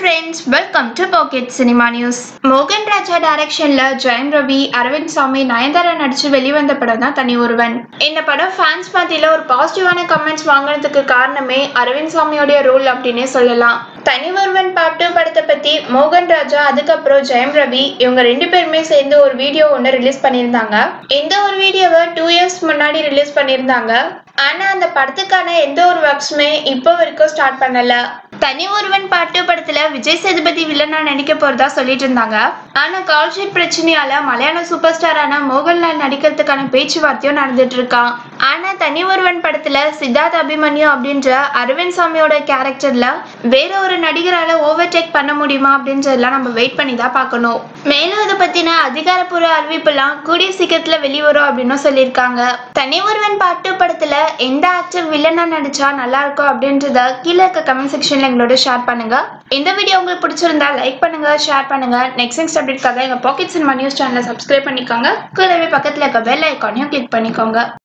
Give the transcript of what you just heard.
friends welcome to pocket cinema news மோகன் ராஜா டைரக்ஷன்ல ஜெயம் ரவி அரவிந்த் சாமி நயன்தாரா நடிச்சு வெளிவந்த படம் தான் தனி ஒருவன் இந்த படம் ஃபேன்ஸ் மத்தியில ஒரு பாசிட்டிவான கமெண்ட்ஸ் வாங்குறதுக்கு காரணமே அரவிந்த் சாமியோடைய ரோல் அப்படின்னே சொல்லலாம் தனி ஒருவன் பாட்டு படத்தை பத்தி மோகன் ராஜா அதுக்கப்புறம் ஜெயம் ரவி இவங்க ரெண்டு பேருமே சேர்ந்து ஒரு வீடியோ ஒன்று ரிலீஸ் பண்ணியிருந்தாங்க இந்த ஒரு வீடியோவை டூ இயர்ஸ் முன்னாடி ரிலீஸ் பண்ணியிருந்தாங்க ஆனா அந்த படத்துக்கான எந்த ஒரு ஒர்க்ஸுமே இப்போ வரைக்கும் ஸ்டார்ட் பண்ணல தனி ஒருவன் பாட்டு படத்துல விஜய் சேதுபதி வில்லனா நடிக்க போறதா சொல்லிட்டு இருந்தாங்க ஆனா கால்ஷீட் பிரச்சனையால மலையாள சூப்பர் ஸ்டாரான மோகன்லால் நடிக்கிறதுக்கான பேச்சுவார்த்தையும் நடந்துட்டு இருக்கான் ஆனா தனி ஒருவன் படத்துல சித்தார்த் அபிமன்யு அப்படின்ற அரவிந்த் சாமியோட கேரக்டர்ல வேற ஒரு நடிகரால ஓவர்டேக் பண்ண முடியுமா அப்படின்றதெல்லாம் நம்ம வெயிட் பண்ணி தான் பார்க்கணும் மேலும் இதை பத்தின அதிகாரப்பூர்வ அறிவிப்புலாம் கூடிய சீக்கிரத்துல வெளிவரும் அப்படின்னு சொல்லியிருக்காங்க தனி ஒருவன் பாட்டு படத்துல எந்த ஆக்டர் வில்லனா நடிச்சா நல்லா இருக்கும் அப்படின்றத கீழே இருக்க கமெண்ட் செக்ஷன்ல எங்களோட ஷேர் பண்ணுங்க இந்த வீடியோ உங்களுக்கு பிடிச்சிருந்தா லைக் பண்ணுங்க ஷேர் பண்ணுங்க நெக்ஸ்ட் நெக்ஸ்ட் அப்டேட்காக எங்க பாக்கெட் சினிமா நியூஸ் சேனலை சப்ஸ்கிரைப் பண்ணிக்கோங்க கூடவே பக்கத்துல இருக்க பெல் ஐக்கானையும் கிளிக் பண்ணிக்கோங்க